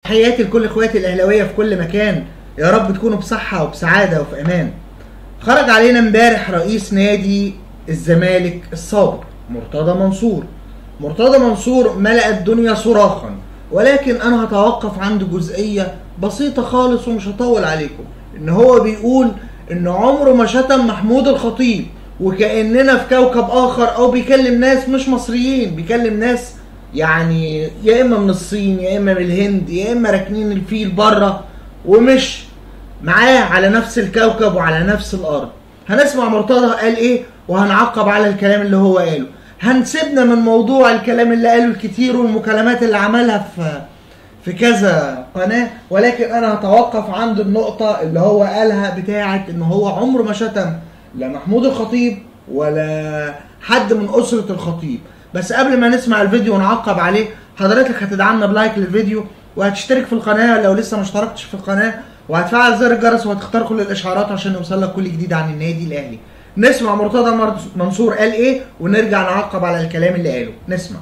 تحياتي لكل اخواتي الاهلاويه في كل مكان يا رب تكونوا بصحه وبسعاده وفي امان خرج علينا امبارح رئيس نادي الزمالك السابق مرتضى منصور مرتضى منصور ملأ الدنيا صراخا ولكن انا هتوقف عند جزئيه بسيطه خالص ومش هطول عليكم ان هو بيقول ان عمره ما شتم محمود الخطيب وكاننا في كوكب اخر او بيكلم ناس مش مصريين بيكلم ناس يعني يا اما من الصين يا اما من الهند يا اما راكنين الفيل بره ومش معاه على نفس الكوكب وعلى نفس الارض هنسمع مرتضى قال ايه وهنعقب على الكلام اللي هو قاله هنسيبنا من موضوع الكلام اللي قاله الكتير والمكالمات اللي عملها في في كذا قناة ولكن انا هتوقف عند النقطة اللي هو قالها بتاعة ان هو عمره ما شتم لا محمود الخطيب ولا حد من اسرة الخطيب بس قبل ما نسمع الفيديو ونعقب عليه حضرتك هتدعمنا بلايك للفيديو وهتشترك في القناة لو لسه ما اشتركتش في القناة وهتفعل زر الجرس وهتختار كل الاشعارات عشان يوصلك كل جديد عن النادي الاهلي نسمع مرتضى مرس- منصور قال ايه ونرجع نعقب على الكلام اللي قاله نسمع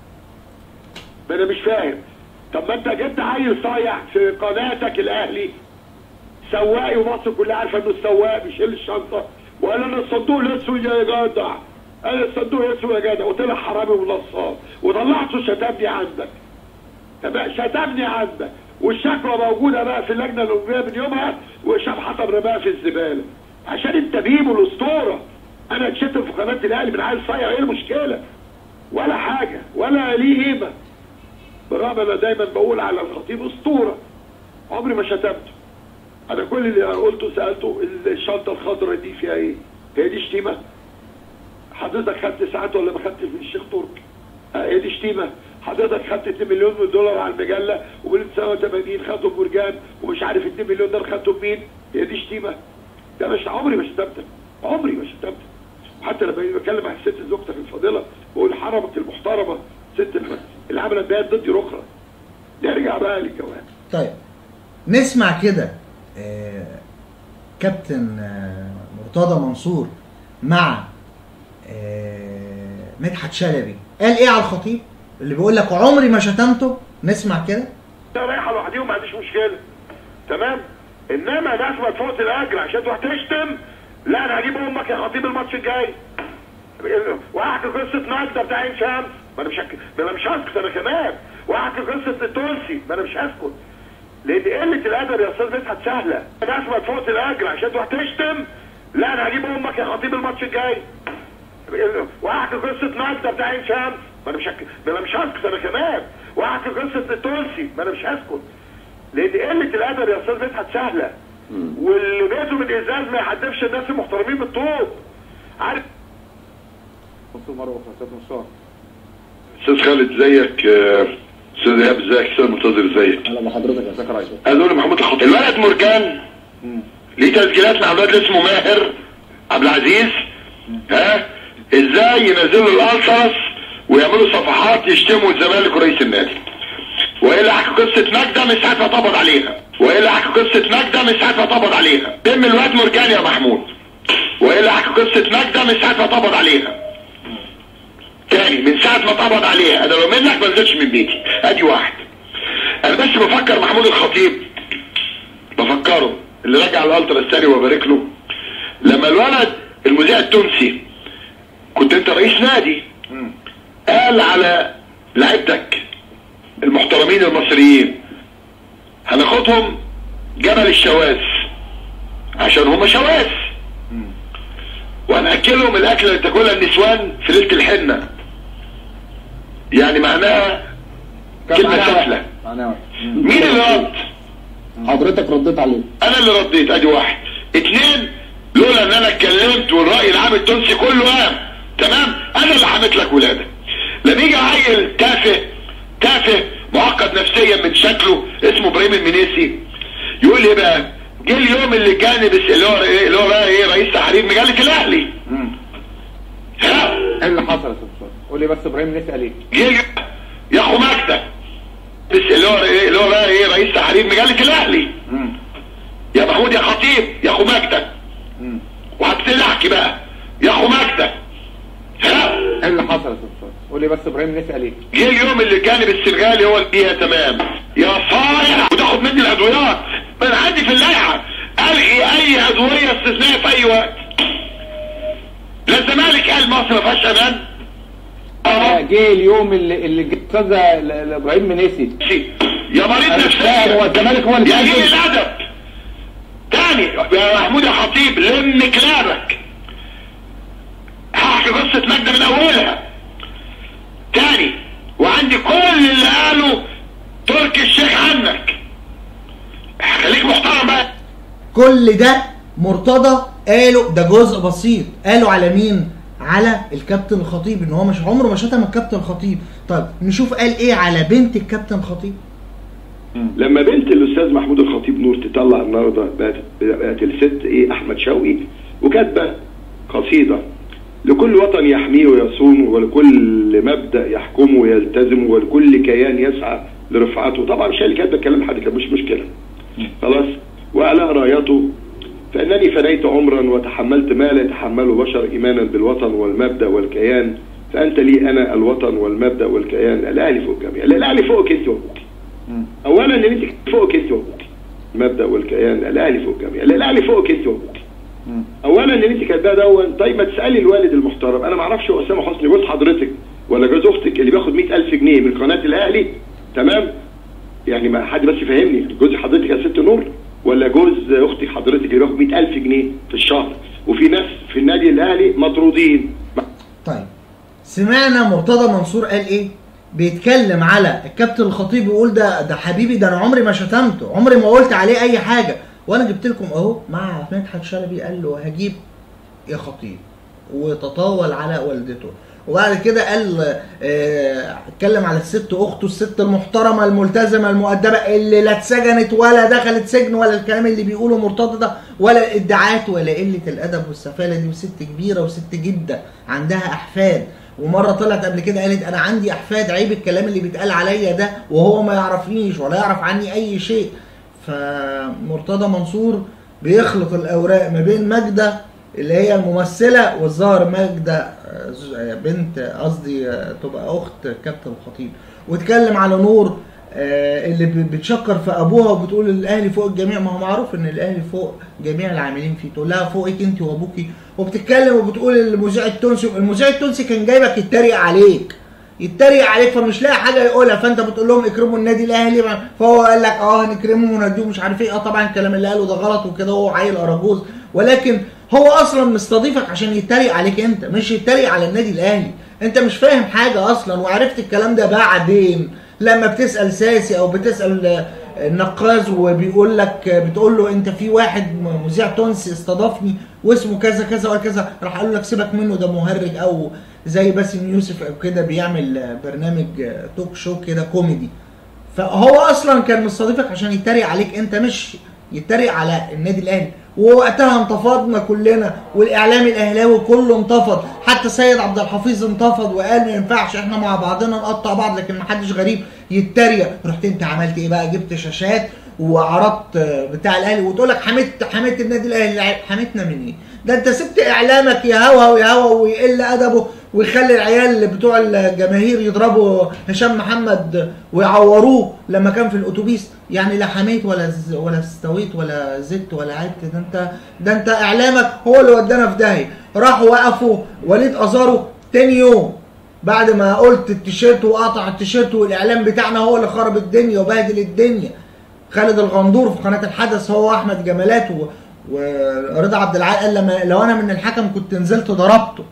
ما انا مش فاهم طب ما انت جبت عيل صايع في قناتك الاهلي سواقي ومصر كلها عارفه انه السواق بيشيل الشنطه وقال انا الصندوق الاسود يا جدع انا الصندوق الاسود يا جدع وطلع حرامي ونصاب وطلعته شتمني عندك تمام شتمني عندك والشكوى موجوده بقى في اللجنه الاولمبيه من يومها وهشام حطب رماها في الزباله عشان انت بيبو الاسطوره انا اتشتم في قناه الاهلي من عيل صايع ايه المشكله؟ ولا حاجه ولا ليه قيمه بالرغم انا دايما بقول على الخطيب اسطوره عمري ما شتمته انا كل اللي قلته سالته الشنطه الخضراء دي فيها ايه؟ هي دي شتيمه؟ حضرتك خدت ساعات ولا ما خدتش من الشيخ تركي؟ آه، هي دي شتيمه؟ حضرتك خدت 2 مليون من دولار على المجله ومن 89 خدوا برجان ومش عارف 2 مليون دولار خدتهم مين؟ هي دي شتيمه؟ ده مش عمري ما شتمتك عمري ما شتمتك حتى لما بتكلم عن ست زوجتك الفاضله بقول حرمك المحترمه ست الم- اللي عملت بيها ضدي ركره نرجع بقى للجواب طيب نسمع كده آه، كابتن آه، مرتضى منصور مع آه، مدحت شلبي قال ايه على الخطيب اللي بيقول لك عمري ما شتمته نسمع كده ده رايحه لوحديهم ما عنديش مشكله تمام انما ناس ما تفوت الاجر عشان تروح تشتم لا انا هجيب امك يا خطيب الماتش الجاي واحكي قصه نجده بتاع عين شمس ما انا مش هك... ما انا مش هسكت انا كمان واحكي قصه التونسي ما انا مش هسكت لان قله الادب يا استاذ مدحت سهله ناس ما تفوت الاجر عشان تروح تشتم لا انا هجيب امك يا خطيب الماتش الجاي واحكي قصه نجده بتاع عين شمس ما انا مش هك... ما انا مش هسكت انا كمان واحكي قصه التونسي ما انا مش هسكت لان قله الادب يا استاذ مدحت سهله واللي بيته من ازاز ما يحدفش الناس المحترمين بالطوب عارف دكتور مروه استاذ مصطفى استاذ خالد ازيك آه، استاذ ايهاب ازيك استاذ منتظر ازيك اهلا بحضرتك يا استاذ رئيس هذول محمود الخطيب الولد مرجان ليه تسجيلات مع الولد اللي اسمه ماهر عبد العزيز ها ازاي ينزلوا الالتراس ويعملوا صفحات يشتموا الزمالك ورئيس النادي والا حكي قصه نجده مش عارف اطبط عليها والا حكي قصه نجده مش عارف اطبط عليها دم الواد مرجان يا محمود والا حكي قصه نجده مش عارف اطبط عليها تاني من ساعة ما اتقبض عليها انا لو منك ما نزلتش من بيتي ادي واحد انا بس بفكر محمود الخطيب بفكره اللي رجع الالترا الثاني وبارك له لما الولد المذيع التونسي كنت انت رئيس نادي قال على لعيبتك المحترمين المصريين هناخدهم جبل الشواذ عشان هم شواذ وهنأكلهم الاكل اللي تاكلها النسوان في ليله الحنه يعني معناها كلمه سفله معناها مين اللي رد؟ حضرتك رديت عليه انا اللي رديت ادي واحد اتنين لولا ان انا اتكلمت والراي العام التونسي كله قام تمام انا اللي حميت لك ولادك لما يجي عيل تافه تافه معقد نفسيا من شكله اسمه ابراهيم المنيسي يقول لي بقى جه اليوم اللي كان بس اللي هو ايه اللي هو بقى ايه رئيس تحرير مجله الاهلي ها ايه اللي حصل يا استاذ مصطفى قول لي بس ابراهيم نسال ايه جه اليوم- يا اخو مجدة بس اللي هو ايه اللي هو بقى ايه رئيس تحرير مجله الاهلي يا محمود يا خطيب يا اخو مجدة وهبتدي احكي بقى يا اخو مجدة ها ايه اللي حصل يا استاذ مصطفى قول لي بس ابراهيم نسال ايه جه اليوم اللي جانب السنغالي هو اللي فيها تمام يا صايع عضويه استثنائيه في اي وقت لا الزمالك قال مصر ما فيهاش امان آه، جه اليوم اللي اللي جه استاذ ل- ل- ابراهيم منيسي يا مريض أنا مش فاهم، هو نفسيا الزمالك هو اللي يا قليل بينزل؟ الادب تاني يا محمود يا خطيب لم كلامك هحكي قصه مجد من اولها تاني وعندي كل اللي قاله تركي الشيخ عنك خليك محترم بقى كل ده مرتضى قالوا ده جزء بسيط قالوا على مين على الكابتن الخطيب ان هو مش عمره ما شتم الكابتن الخطيب طيب نشوف قال ايه على بنت الكابتن الخطيب لما بنت الاستاذ محمود الخطيب نور تطلع النهارده بقت بقت الست ايه احمد شوقي وكاتبه قصيده لكل وطن يحميه ويصونه ولكل مبدا يحكمه ويلتزمه ولكل كيان يسعى لرفعته طبعا مش هي اللي كاتبه كلام حد كان مش مشكله خلاص واعلاء رايته فانني فنيت عمرا وتحملت ما لا يتحمله بشر ايمانا بالوطن والمبدا والكيان فانت لي انا الوطن والمبدا والكيان الاهلي فوق الجميع لا، الاهلي فوقك انت وابوك اولا ان انت فوقك انت وابوك المبدا والكيان الاهلي فوق الجميع لا، الاهلي فوقك انت وابوك اولا ان انت كاتباه دون طيب ما تسالي الوالد المحترم انا ما اعرفش هو اسامه حسني جوز حضرتك ولا جوز اختك اللي بياخد 100000 جنيه من قناه الاهلي تمام يعني ما حد بس يفهمني جوز حضرتك يا ست نور ولا جوز اختك حضرتك اللي بياخد 100000 جنيه في الشهر وفي ناس في النادي الاهلي مطرودين طيب سمعنا مرتضى منصور قال ايه بيتكلم على الكابتن الخطيب يقول ده ده حبيبي ده انا عمري ما شتمته عمري ما قلت عليه اي حاجه وانا جبت لكم اهو مع مدحت شلبي قال له هجيب يا خطيب وتطاول على والدته وبعد كده قال آه، اتكلم على الست اخته الست المحترمه الملتزمه المؤدبه اللي لا اتسجنت ولا دخلت سجن ولا الكلام اللي بيقوله مرتضى ده ولا الادعاءات ولا قله الادب والسفاله دي وست كبيره وست جده عندها احفاد ومره طلعت قبل كده قالت انا عندي احفاد عيب الكلام اللي بيتقال عليا ده وهو ما يعرفنيش ولا يعرف عني اي شيء فمرتضى منصور بيخلط الاوراق ما بين ماجده اللي هي الممثله والظاهر ماجده آه، ز- آه، بنت قصدي آه، تبقى اخت كابتن الخطيب واتكلم على نور آه، اللي ب- بتشكر في ابوها وبتقول الاهلي فوق الجميع ما هو معروف ان الاهلي فوق جميع العاملين فيه تقول لها فوقك انت وابوكي وبتتكلم وبتقول المذيع التونسي المذيع التونسي كان جايبك يتريق عليك يتريق عليك فمش لاقي حاجه يقولها فانت بتقول لهم اكرموا النادي الاهلي فهو قال لك اه هنكرمه ونديه مش عارف ايه اه طبعا الكلام اللي قاله ده غلط وكده هو عيل اراجوز ولكن هو اصلا مستضيفك عشان يتريق عليك انت مش يتريق على النادي الاهلي انت مش فاهم حاجه اصلا وعرفت الكلام ده بعدين لما بتسال ساسي او بتسال آه، النقاز وبيقول لك بتقول له انت في واحد مذيع تونسي استضافني واسمه كذا كذا ولا كذا راح قال لك سيبك منه ده مهرج او زي باسم يوسف او كده بيعمل برنامج توك شو كده كوميدي فهو اصلا كان مستضيفك عشان يتريق عليك انت مش يتريق على النادي الاهلي ووقتها انتفضنا كلنا والاعلام الاهلاوي كله انتفض حتى سيد عبد الحفيظ انتفض وقال ما ينفعش احنا مع بعضنا نقطع بعض لكن ما حدش غريب يتريق رحت انت عملت ايه بقى جبت شاشات وعرضت بتاع الاهلي وتقول لك حميت حميت النادي الاهلي حميتنا من ايه ده انت سبت اعلامك يهوى ويهوى ويقل ادبه ويخلي العيال اللي بتوع الجماهير يضربوا هشام محمد ويعوروه لما كان في الاتوبيس يعني لا حميت ولا ز- ولا استويت ولا زدت ولا عدت ده انت ده انت اعلامك هو اللي ودانا في داهيه راحوا وقفوا وليد ازارو تاني يوم بعد ما قلت التيشيرت وقطع التيشيرت والاعلام بتاعنا هو اللي خرب الدنيا وبهدل الدنيا خالد الغندور في قناه الحدث هو احمد جمالات و... ورضا عبد العال قال لما لو انا من الحكم كنت نزلت ضربته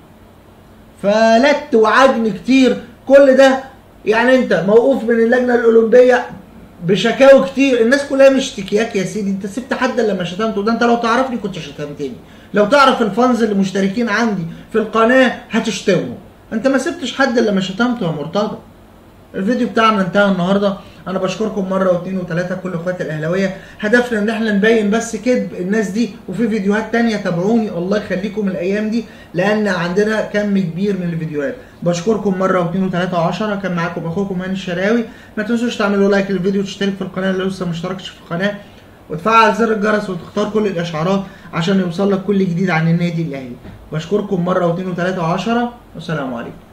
فلت وعجن كتير كل ده يعني انت موقوف من اللجنه الاولمبيه بشكاوي كتير الناس كلها مشتكياك يا سيدي انت سبت حد إلا لما شتمته ده انت لو تعرفني كنت شتمتني لو تعرف الفانز اللي مشتركين عندي في القناه هتشتمهم انت ما سبتش حد إلا لما شتمته يا مرتضى الفيديو بتاعنا انتهى النهارده انا بشكركم مره واثنين وثلاثه كل اخواتي الاهلاويه هدفنا ان احنا نبين بس كذب الناس دي وفي فيديوهات تانية تابعوني الله يخليكم الايام دي لان عندنا كم كبير من الفيديوهات بشكركم مره واثنين وثلاثه وعشرة كان معاكم اخوكم هاني الشراوي ما تنسوش تعملوا لايك للفيديو وتشترك في القناه اللي لسه مشتركش في القناه وتفعل زر الجرس وتختار كل الاشعارات عشان يوصل لك كل جديد عن النادي الاهلي بشكركم مره واثنين وثلاثه وعشرة والسلام عليكم